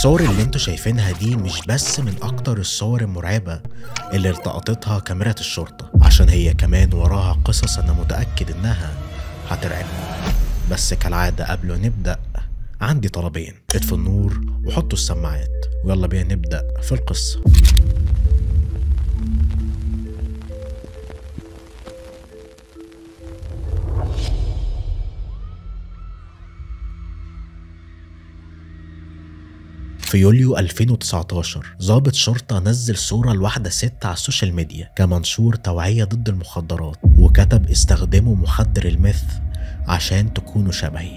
الصور اللي انتوا شايفينها دي مش بس من اكتر الصور المرعبة اللي التقطتها كاميرا الشرطة عشان هي كمان وراها قصص انا متأكد انها هترعبكم بس كالعادة قبل ما نبدأ عندي طلبين اطفوا النور وحطوا السماعات ويلا بينا نبدأ في القصة في يوليو 2019 ضابط شرطة نزل صورة لواحدة ست على السوشيال ميديا كمنشور توعية ضد المخدرات وكتب استخدموا مخدر الميث عشان تكونوا شبهي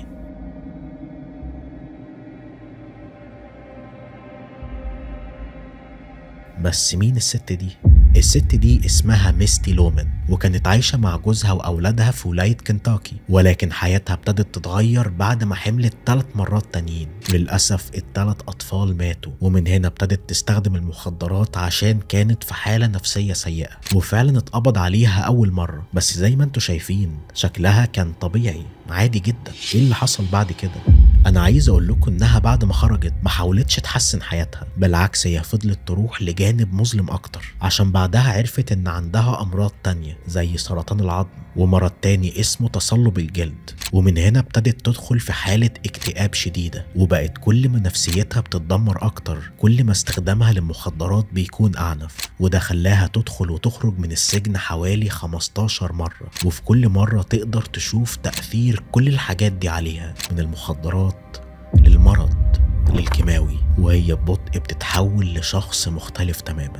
بس مين الست دي؟ الست دي اسمها ميستي لومن وكانت عايشة مع جوزها وأولادها في ولاية كنتاكي ولكن حياتها ابتدت تتغير بعد ما حملت ثلاث مرات تانيين للأسف الثلاث أطفال ماتوا ومن هنا ابتدت تستخدم المخدرات عشان كانت في حالة نفسية سيئة وفعلا اتقبض عليها أول مرة بس زي ما انتوا شايفين شكلها كان طبيعي عادي جدا ايه اللي حصل بعد كده انا عايز اقول لكم انها بعد ما خرجت ما حاولتش تحسن حياتها بالعكس هي فضلت تروح لجانب مظلم اكتر عشان بعدها عرفت ان عندها امراض تانية زي سرطان العظم ومرض تاني اسمه تصلب الجلد ومن هنا ابتدت تدخل في حالة اكتئاب شديدة وبقت كل ما نفسيتها بتتدمر اكتر كل ما استخدامها للمخدرات بيكون اعنف وده خلاها تدخل وتخرج من السجن حوالي 15 مرة وفي كل مرة تقدر تشوف تأثير كل الحاجات دي عليها من المخدرات للمرض للكيماوي وهي ببطء بتتحول لشخص مختلف تماما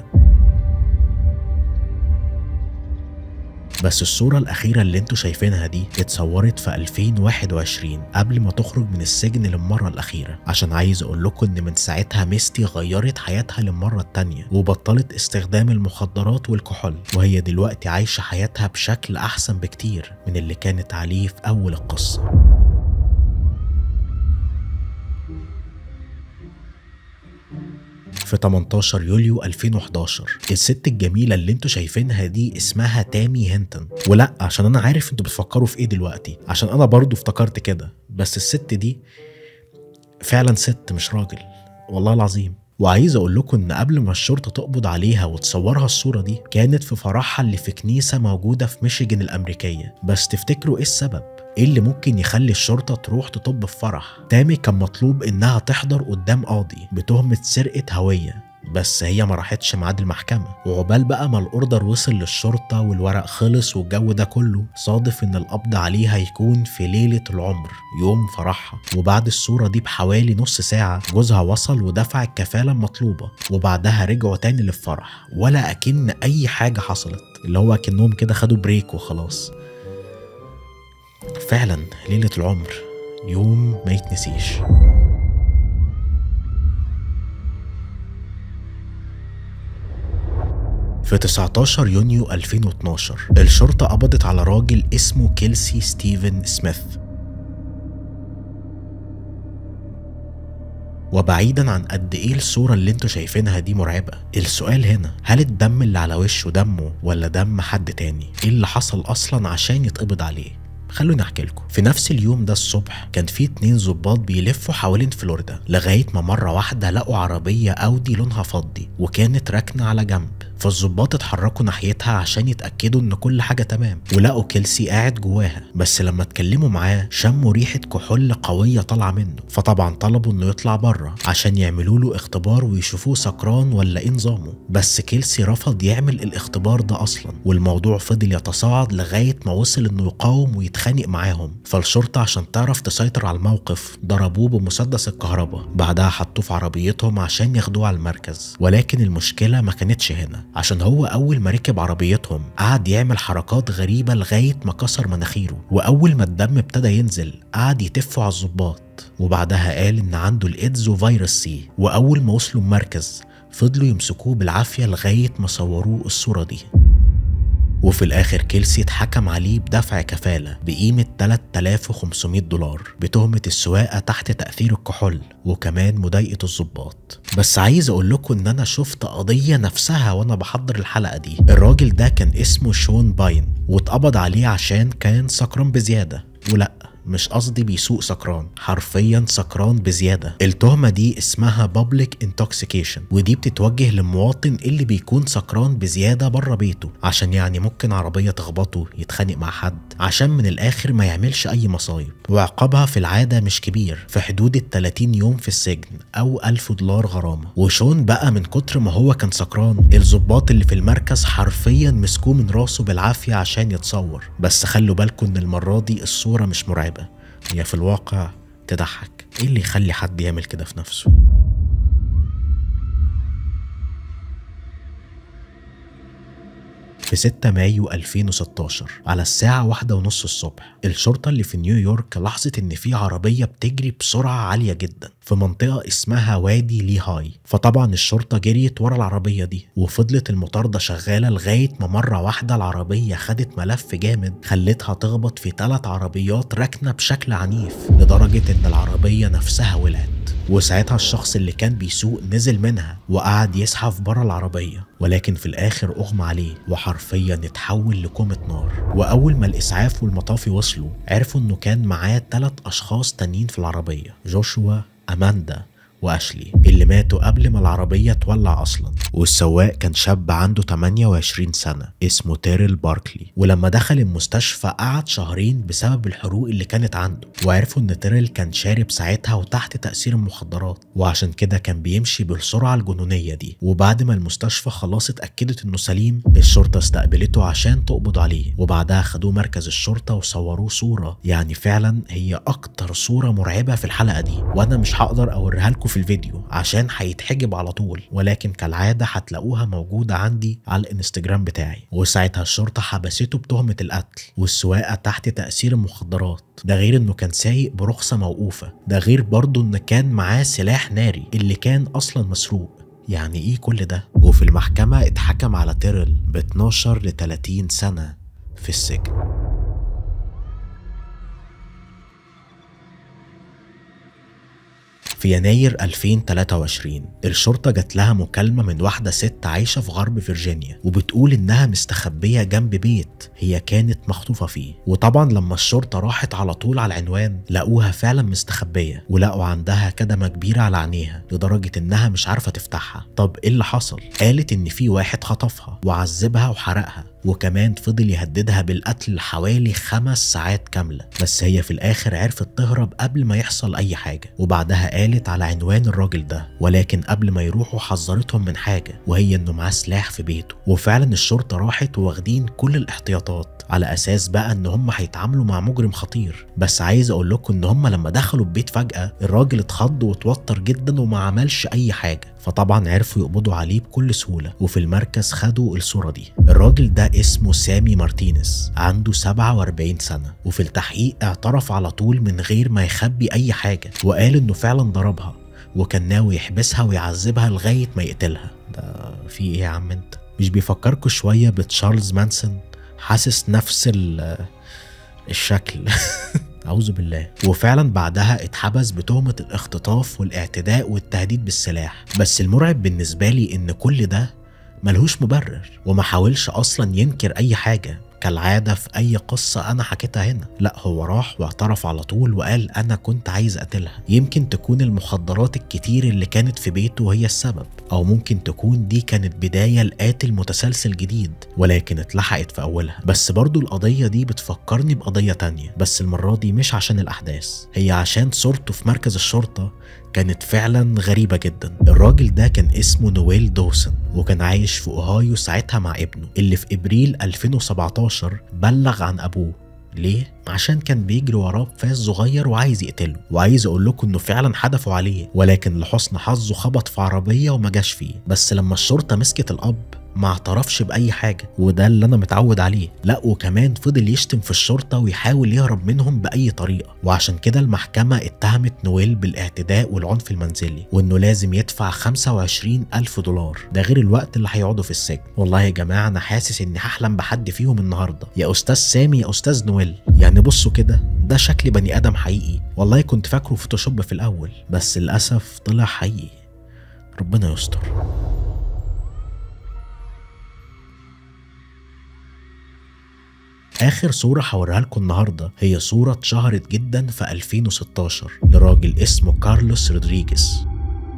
بس الصورة الأخيرة اللي انتوا شايفينها دي اتصورت في 2021 قبل ما تخرج من السجن للمرة الأخيرة عشان عايز أقول لكم إن من ساعتها ميستي غيرت حياتها للمرة التانية وبطلت استخدام المخدرات والكحول وهي دلوقتي عايشة حياتها بشكل أحسن بكتير من اللي كانت عليه في أول القصة في 18 يوليو 2011 الست الجميلة اللي انتوا شايفينها دي اسمها تامي هينتون ولا عشان انا عارف انتوا بتفكروا في ايه دلوقتي عشان انا برضو افتكرت كده بس الست دي فعلا ست مش راجل والله العظيم وعايز اقول لكم ان قبل ما الشرطه تقبض عليها وتصورها الصوره دي كانت في فرحها اللي في كنيسه موجوده في ميشيغان الامريكيه بس تفتكروا ايه السبب ايه اللي ممكن يخلي الشرطه تروح تطب في فرح تامي كان مطلوب انها تحضر قدام قاضي بتهمه سرقه هويه بس هي ما راحتش ميعاد المحكمة وعقبال بقى ما الأوردر وصل للشرطة والورق خلص والجو ده كله صادف إن القبض عليها هيكون في ليلة العمر يوم فرحها وبعد الصورة دي بحوالي نص ساعة جوزها وصل ودفع الكفالة المطلوبة وبعدها رجعوا تاني للفرح ولا أكن أي حاجة حصلت اللي هو أكنهم كده خدوا بريك وخلاص فعلا ليلة العمر يوم ما يتنسيش في 19 يونيو 2012 الشرطة قبضت على راجل اسمه كيلسي ستيفن سميث وبعيدا عن قد ايه الصورة اللي انتوا شايفينها دي مرعبة السؤال هنا هل الدم اللي على وشه دمه ولا دم حد تاني ايه اللي حصل اصلا عشان يتقبض عليه خلوني احكي لكم في نفس اليوم ده الصبح كان في اتنين ظباط بيلفوا حوالين فلوريدا لغايه ما مره واحده لقوا عربيه اودي لونها فضي وكانت راكنه على جنب فالظباط اتحركوا ناحيتها عشان يتاكدوا ان كل حاجه تمام ولقوا كيلسي قاعد جواها بس لما اتكلموا معاه شموا ريحه كحول قويه طالعه منه فطبعا طلبوا انه يطلع بره عشان يعملوا له اختبار ويشوفوه سكران ولا ايه نظامه بس كيلسي رفض يعمل الاختبار ده اصلا والموضوع فضل يتصاعد لغايه ما وصل انه يقاوم ويتخانق معاهم فالشرطه عشان تعرف تسيطر على الموقف ضربوه بمسدس الكهرباء بعدها حطوه في عربيتهم عشان ياخدوه على المركز ولكن المشكله ما كانتش هنا عشان هو أول ما ركب عربيتهم قعد يعمل حركات غريبة لغاية ما كسر مناخيره وأول ما الدم ابتدى ينزل قعد يتف على الظباط وبعدها قال إن عنده الإيدز وفيروس سي وأول ما وصلوا المركز فضلوا يمسكوه بالعافية لغاية ما صوروه الصورة دي وفي الآخر كيلسي اتحكم عليه بدفع كفالة بقيمة 3500 دولار بتهمة السواقة تحت تأثير الكحول وكمان مضايقة الضباط بس عايز أقول لكم إن أنا شفت قضية نفسها وأنا بحضر الحلقة دي الراجل ده كان اسمه شون باين واتقبض عليه عشان كان سكران بزيادة ولا مش قصدي بيسوق سكران حرفيا سكران بزيادة التهمة دي اسمها public intoxication ودي بتتوجه للمواطن اللي بيكون سكران بزيادة بره بيته عشان يعني ممكن عربية تخبطه يتخانق مع حد عشان من الآخر ما يعملش أي مصايب وعقابها في العادة مش كبير في حدود ال 30 يوم في السجن أو 1000 دولار غرامة وشون بقى من كتر ما هو كان سكران الضباط اللي في المركز حرفيا مسكوه من راسه بالعافية عشان يتصور بس خلوا بالكم ان المرة دي الصورة مش مرعبة هي في الواقع تضحك ايه اللي يخلي حد يعمل كده في نفسه في 6 مايو 2016 على الساعة واحدة ونص الصبح الشرطة اللي في نيويورك لاحظت إن في عربية بتجري بسرعة عالية جدا في منطقة اسمها وادي لي هاي فطبعا الشرطة جريت ورا العربية دي وفضلت المطاردة شغالة لغاية ما مرة واحدة العربية خدت ملف جامد خلتها تخبط في ثلاث عربيات راكنة بشكل عنيف لدرجة إن العربية نفسها ولعت وساعتها الشخص اللي كان بيسوق نزل منها وقعد يزحف بره العربية ولكن في الآخر أغمى عليه وحرفيا اتحول لكومة نار وأول ما الإسعاف والمطافي وصلوا عرفوا إنه كان معاه ثلاث أشخاص تانيين في العربية جوشوا أماندا واشلي اللي ماتوا قبل ما العربيه تولع اصلا والسواق كان شاب عنده 28 سنه اسمه تيرل باركلي ولما دخل المستشفى قعد شهرين بسبب الحروق اللي كانت عنده وعرفوا ان تيرل كان شارب ساعتها وتحت تاثير المخدرات وعشان كده كان بيمشي بالسرعه الجنونيه دي وبعد ما المستشفى خلاص اتاكدت انه سليم الشرطه استقبلته عشان تقبض عليه وبعدها خدوه مركز الشرطه وصوروه صوره يعني فعلا هي اكتر صوره مرعبه في الحلقه دي وانا مش هقدر اوريها لكم في الفيديو عشان هيتحجب على طول ولكن كالعادة هتلاقوها موجودة عندي على الانستجرام بتاعي وساعتها الشرطة حبسته بتهمة القتل والسواقة تحت تأثير المخدرات ده غير انه كان سايق برخصة موقوفة ده غير برضه ان كان معاه سلاح ناري اللي كان اصلا مسروق يعني ايه كل ده وفي المحكمة اتحكم على تيرل ب 12 ل 30 سنة في السجن في يناير 2023 الشرطة جات لها مكالمة من واحدة ست عايشة في غرب فيرجينيا وبتقول إنها مستخبية جنب بيت هي كانت مخطوفة فيه وطبعا لما الشرطة راحت على طول على العنوان لقوها فعلا مستخبية ولقوا عندها كدمة كبيرة على عينيها لدرجة إنها مش عارفة تفتحها طب إيه اللي حصل؟ قالت إن في واحد خطفها وعذبها وحرقها وكمان فضل يهددها بالقتل حوالي خمس ساعات كاملة بس هي في الآخر عرفت تهرب قبل ما يحصل أي حاجة وبعدها قالت على عنوان الراجل ده ولكن قبل ما يروحوا حذرتهم من حاجة وهي إنه معاه سلاح في بيته وفعلا الشرطة راحت واخدين كل الاحتياطات على أساس بقى إن هم هيتعاملوا مع مجرم خطير بس عايز أقول لكم إن هم لما دخلوا البيت فجأة الراجل اتخض واتوتر جدا وما عملش أي حاجة فطبعا عرفوا يقبضوا عليه بكل سهولة وفي المركز خدوا الصورة دي الراجل ده اسمه سامي مارتينيز عنده 47 سنة وفي التحقيق اعترف على طول من غير ما يخبي أي حاجة وقال إنه فعلا ضربها وكان ناوي يحبسها ويعذبها لغاية ما يقتلها ده في إيه يا عم أنت مش بيفكركوا شوية بتشارلز مانسون حاسس نفس ال- الشكل أعوذ بالله وفعلا بعدها اتحبس بتهمة الاختطاف والاعتداء والتهديد بالسلاح بس المرعب بالنسبة لي إن كل ده ملهوش مبرر وما حاولش أصلا ينكر أي حاجة كالعادة في أي قصة أنا حكيتها هنا لا هو راح واعترف على طول وقال أنا كنت عايز أقتلها يمكن تكون المخدرات الكتير اللي كانت في بيته هي السبب أو ممكن تكون دي كانت بداية لقاتل متسلسل جديد ولكن اتلحقت في أولها بس برضو القضية دي بتفكرني بقضية تانية بس المرة دي مش عشان الأحداث هي عشان صورته في مركز الشرطة كانت فعلا غريبة جدا الراجل ده كان اسمه نويل دوسن وكان عايش في أوهايو ساعتها مع ابنه اللي في إبريل 2017 بلغ عن أبوه ليه؟ عشان كان بيجري وراه بفاس صغير وعايز يقتله وعايز اقول لكم انه فعلا حدفوا عليه ولكن لحسن حظه خبط في عربيه وما جاش فيه بس لما الشرطه مسكت الاب ما اعترفش باي حاجه وده اللي انا متعود عليه لا وكمان فضل يشتم في الشرطه ويحاول يهرب منهم باي طريقه وعشان كده المحكمه اتهمت نويل بالاعتداء والعنف المنزلي وانه لازم يدفع 25 الف دولار ده غير الوقت اللي هيقعده في السجن والله يا جماعه انا حاسس اني هحلم بحد فيهم النهارده يا استاذ سامي يا استاذ نويل يعني بصوا كده ده شكل بني ادم حقيقي والله كنت فاكره فوتوشوب في الاول بس للاسف طلع حقيقي ربنا يستر اخر صورة هوريها لكم النهاردة هي صورة اتشهرت جدا في 2016 لراجل اسمه كارلوس رودريجيز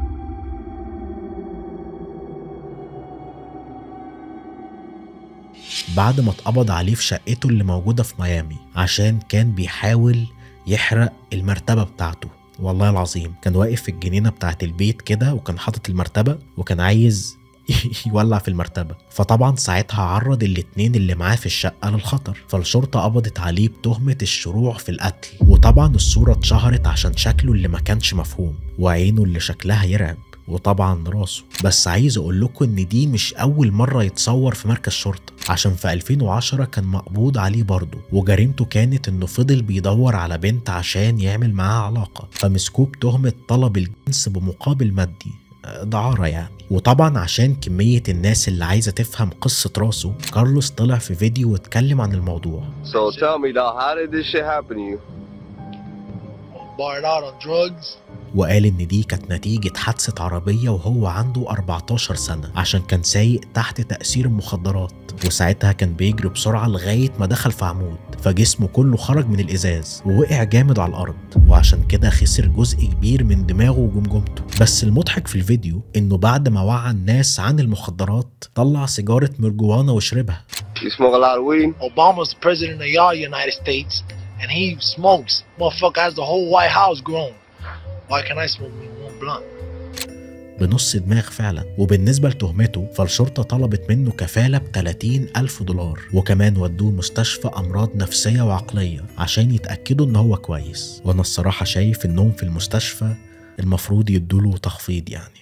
بعد ما اتقبض عليه في شقته اللي موجودة في ميامي عشان كان بيحاول يحرق المرتبة بتاعته والله العظيم كان واقف في الجنينة بتاعت البيت كده وكان حاطط المرتبة وكان عايز يولع في المرتبة فطبعا ساعتها عرض الاتنين اللي معاه في الشقة للخطر فالشرطة قبضت عليه بتهمة الشروع في القتل وطبعا الصورة اتشهرت عشان شكله اللي ما كانش مفهوم وعينه اللي شكلها يرعب وطبعا راسه بس عايز اقول لكم ان دي مش اول مرة يتصور في مركز شرطة عشان في 2010 كان مقبوض عليه برضه وجريمته كانت انه فضل بيدور على بنت عشان يعمل معاها علاقة فمسكوه بتهمة طلب الجنس بمقابل مادي دعارة يعني وطبعا عشان كمية الناس اللي عايزة تفهم قصة راسه كارلوس طلع في فيديو واتكلم عن الموضوع So tell me, dog, how did this shit happen to you? barred out on drugs. وقال إن دي كانت نتيجة حادثة عربية وهو عنده 14 سنة عشان كان سايق تحت تأثير المخدرات وساعتها كان بيجري بسرعة لغاية ما دخل في عمود فجسمه كله خرج من الإزاز ووقع جامد على الأرض وعشان كده خسر جزء كبير من دماغه وجمجمته بس المضحك في الفيديو إنه بعد ما وعى الناس عن المخدرات طلع سيجارة مرجوانا وشربها You smoke a lot of weed? Obama's the president of y'all United States, and he smokes. Motherfucker has the whole White House grown. Why can I smoke me one blunt? بنص دماغ فعلا وبالنسبة لتهمته فالشرطة طلبت منه كفالة ب 30 ألف دولار وكمان ودوه مستشفى أمراض نفسية وعقلية عشان يتأكدوا إن هو كويس وأنا الصراحة شايف إنهم في المستشفى المفروض يدوله تخفيض يعني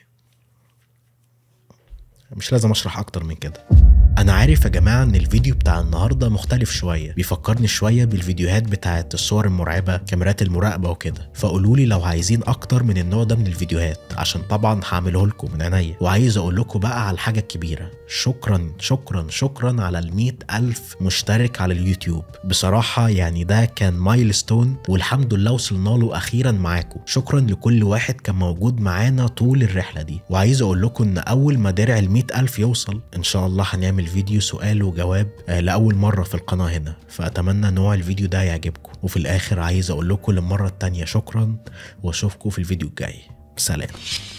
مش لازم اشرح اكتر من كده انا عارف يا جماعه ان الفيديو بتاع النهارده مختلف شويه بيفكرني شويه بالفيديوهات بتاعه الصور المرعبه كاميرات المراقبه وكده فقولوا لي لو عايزين اكتر من النوع ده من الفيديوهات عشان طبعا هعمله لكم من عينيا وعايز اقول لكم بقى على الحاجه الكبيره شكرا شكرا شكرا على ال ألف مشترك على اليوتيوب بصراحه يعني ده كان مايلستون والحمد لله وصلنا له اخيرا معاكم شكرا لكل واحد كان موجود معانا طول الرحله دي وعايز اقول لكم ان اول ما درع ال ألف يوصل ان شاء الله هنعمل فيديو سؤال وجواب آه، لاول مره في القناه هنا فاتمنى نوع الفيديو ده يعجبكم وفي الاخر عايز اقول لكم للمره التانيه شكرا واشوفكم في الفيديو الجاي سلام